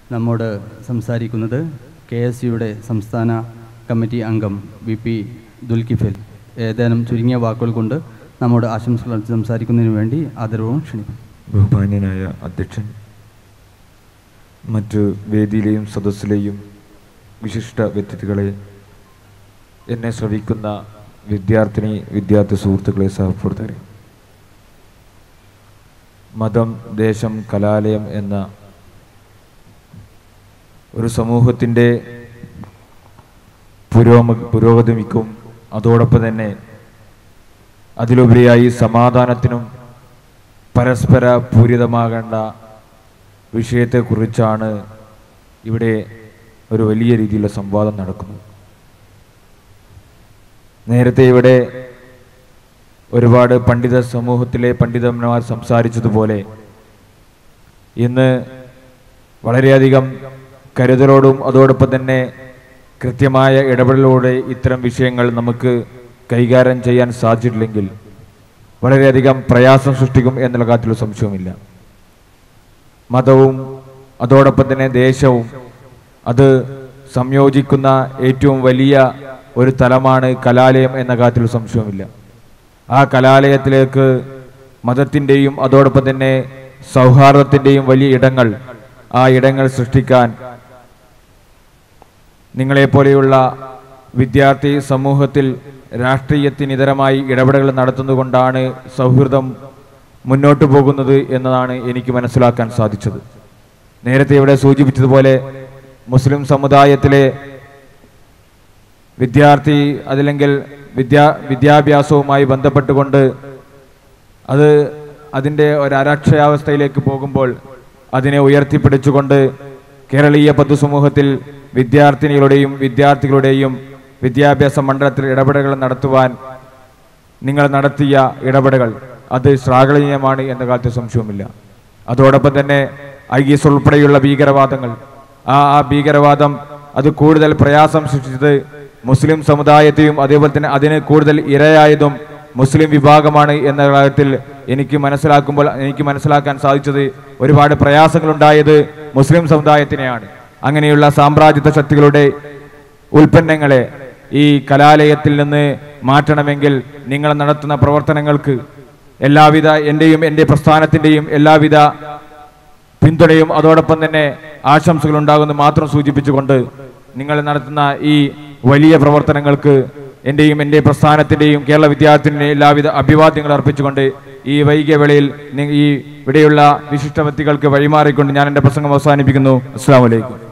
നമ്മോട് സംസാരിക്കുന്നത് K S യുടെ സംസ്ഥാന കമ്മിറ്റി അംഗം വി പി ദുൽകിഫിൽ ഏതാനും ചുരുങ്ങിയ വാക്കുകൾ കൊണ്ട് നമ്മോട് ആശംസകൾ അർപ്പിച്ച് സംസാരിക്കുന്നതിന് വേണ്ടി ആദരവും ക്ഷണിക്കും ബഹുമാന്യനായ അധ്യക്ഷൻ മറ്റ് വേദിയിലെയും സദസ്സിലെയും വിശിഷ്ട വ്യക്തിത്വങ്ങളെ എന്നെ ശ്രവിക്കുന്ന വിദ്യാർത്ഥിനി വിദ്യാർത്ഥി സുഹൃത്തുക്കളെ സഹപ്രവർത്തകരെ മതം ദേശം കലാലയം എന്ന ഒരു സമൂഹത്തിൻ്റെ പുരോഗ പുരോഗതിക്കും അതോടൊപ്പം തന്നെ അതിലുപരിയായി സമാധാനത്തിനും പരസ്പര പൂരിതമാകേണ്ട വിഷയത്തെക്കുറിച്ചാണ് ഇവിടെ ഒരു വലിയ രീതിയിലുള്ള സംവാദം നടക്കുന്നത് നേരത്തെ ഇവിടെ ഒരുപാട് പണ്ഡിത സമൂഹത്തിലെ പണ്ഡിതന്മാർ സംസാരിച്ചതുപോലെ ഇന്ന് വളരെയധികം കരുതലോടും അതോടൊപ്പം തന്നെ കൃത്യമായ ഇടപെടലോടെ ഇത്തരം വിഷയങ്ങൾ നമുക്ക് കൈകാര്യം ചെയ്യാൻ സാധിച്ചിട്ടില്ലെങ്കിൽ വളരെയധികം പ്രയാസം സൃഷ്ടിക്കും എന്നുള്ള കാര്യത്തിൽ സംശയവുമില്ല മതവും അതോടൊപ്പം തന്നെ ദേശവും അത് സംയോജിക്കുന്ന ഏറ്റവും വലിയ ഒരു തലമാണ് കലാലയം എന്ന കാര്യത്തിൽ സംശയവുമില്ല ആ കലാലയത്തിലേക്ക് മതത്തിൻ്റെയും അതോടൊപ്പം തന്നെ സൗഹാർദ്ദത്തിൻ്റെയും വലിയ ഇടങ്ങൾ ആ ഇടങ്ങൾ സൃഷ്ടിക്കാൻ നിങ്ങളെപ്പോലെയുള്ള വിദ്യാർത്ഥി സമൂഹത്തിൽ രാഷ്ട്രീയത്തിനിതരമായി ഇടപെടലുകൾ നടത്തുന്നതുകൊണ്ടാണ് സൗഹൃദം മുന്നോട്ടു പോകുന്നത് എന്നതാണ് എനിക്ക് മനസ്സിലാക്കാൻ സാധിച്ചത് നേരത്തെ ഇവിടെ സൂചിപ്പിച്ചതുപോലെ മുസ്ലിം സമുദായത്തിലെ വിദ്യാർത്ഥി അതല്ലെങ്കിൽ വിദ്യാ വിദ്യാഭ്യാസവുമായി ബന്ധപ്പെട്ടുകൊണ്ട് അത് അതിൻ്റെ ഒരു അരക്ഷയാവസ്ഥയിലേക്ക് പോകുമ്പോൾ അതിനെ ഉയർത്തിപ്പിടിച്ചുകൊണ്ട് കേരളീയ പൊതുസമൂഹത്തിൽ വിദ്യാർത്ഥിനികളുടെയും വിദ്യാർത്ഥികളുടെയും വിദ്യാഭ്യാസ മണ്ഡലത്തിൽ ഇടപെടലുകൾ നടത്തുവാൻ നിങ്ങൾ നടത്തിയ ഇടപെടലുകൾ അത് ശ്ലാഘനീയമാണ് എന്ന കാലത്ത് സംശയവുമില്ല അതോടൊപ്പം തന്നെ ഐ എസ് ഉൾപ്പെടെയുള്ള ഭീകരവാദങ്ങൾ ആ ആ ഭീകരവാദം അത് കൂടുതൽ പ്രയാസം സൃഷ്ടിച്ചത് മുസ്ലിം സമുദായത്തെയും അതേപോലെ തന്നെ അതിന് കൂടുതൽ ഇരയായതും മുസ്ലിം വിഭാഗമാണ് എന്ന കാര്യത്തിൽ എനിക്ക് മനസ്സിലാക്കുമ്പോൾ എനിക്ക് മനസ്സിലാക്കാൻ സാധിച്ചത് ഒരുപാട് പ്രയാസങ്ങളുണ്ടായത് മുസ്ലിം സമുദായത്തിനെയാണ് അങ്ങനെയുള്ള സാമ്രാജ്യത്വ ശക്തികളുടെ ഉൽപ്പന്നങ്ങളെ ഈ കലാലയത്തിൽ നിന്ന് മാറ്റണമെങ്കിൽ നിങ്ങൾ നടത്തുന്ന പ്രവർത്തനങ്ങൾക്ക് എല്ലാവിധ എൻ്റെയും എൻ്റെ പ്രസ്ഥാനത്തിൻ്റെയും എല്ലാവിധ പിന്തുണയും അതോടൊപ്പം തന്നെ ആശംസകൾ ഉണ്ടാകുമെന്ന് മാത്രം സൂചിപ്പിച്ചുകൊണ്ട് നിങ്ങൾ നടത്തുന്ന ഈ വലിയ പ്രവർത്തനങ്ങൾക്ക് എൻ്റെയും എൻ്റെ പ്രസ്ഥാനത്തിൻ്റെയും കേരള വിദ്യാർത്ഥിൻ്റെയും എല്ലാവിധ അഭിവാദ്യങ്ങൾ അർപ്പിച്ചുകൊണ്ട് ഈ വൈകിയ വേളയിൽ നി- ഈ ഇവിടെയുള്ള വിശിഷ്ട വ്യക്തികൾക്ക് വഴിമാറിക്കൊണ്ട് ഞാൻ എൻ്റെ പ്രസംഗം അവസാനിപ്പിക്കുന്നു അസ്സാം വലൈക്കും